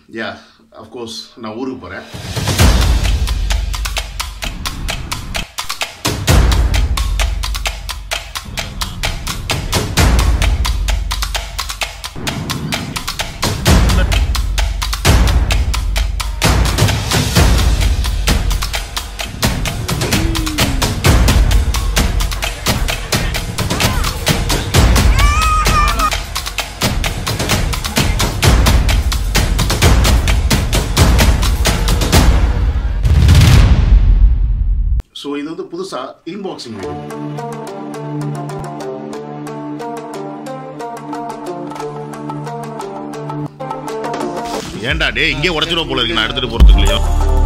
Yeah of course நான் ஊருக்கு போகிறேன் ஸோ இது வந்து புதுசாக இன்பாக்சிங் ஏன்டா டே இங்கே உடச்சிடும் போல இருக்கு நான் எடுத்துட்டு போறதுக்குள்ளயும்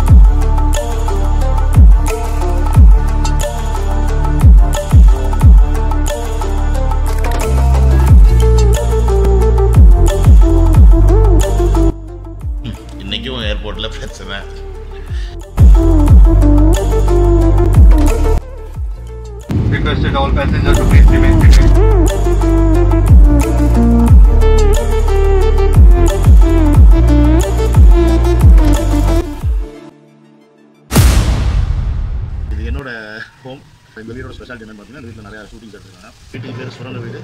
ம், இன்னைக்கும் ஏர்போர்ட்ல பிரச்சனை requested all passengers to please remain seated. இது என்னோட ஹோம் இந்த வீடோட ஸ்பெஷாலிட்டி என்னன்னு பார்த்தீங்கன்னா இந்த வீட்டில் நிறைய ஷூட்டிங்ஸ் எடுத்துருக்காங்க வீட்டுக்கு பேர் சுரங்க வீடு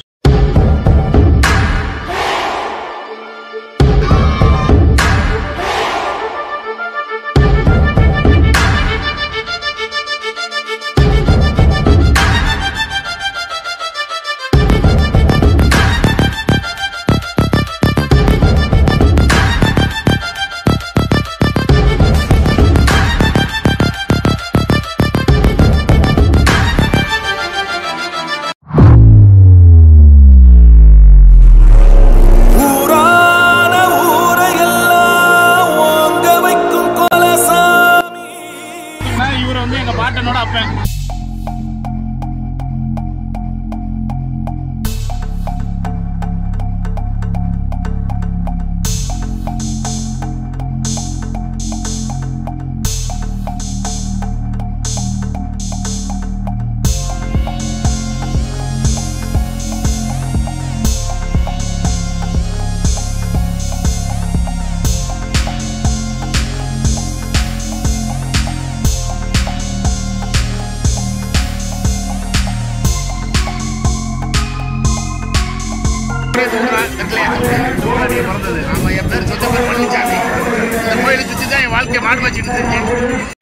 ஊரான ஊரையெல்லாம் ஓங்க வைக்கும் கொலசாமி இவர் வந்து எங்க பாட்டனோட அப்பன் பிறந்தது ஆமா என் பேர் சொந்த பேர் பழனிசாமி இந்த கோயிலை சுற்றி தான் என் வாழ்க்கை மாடு வச்சுட்டு இருக்கேன்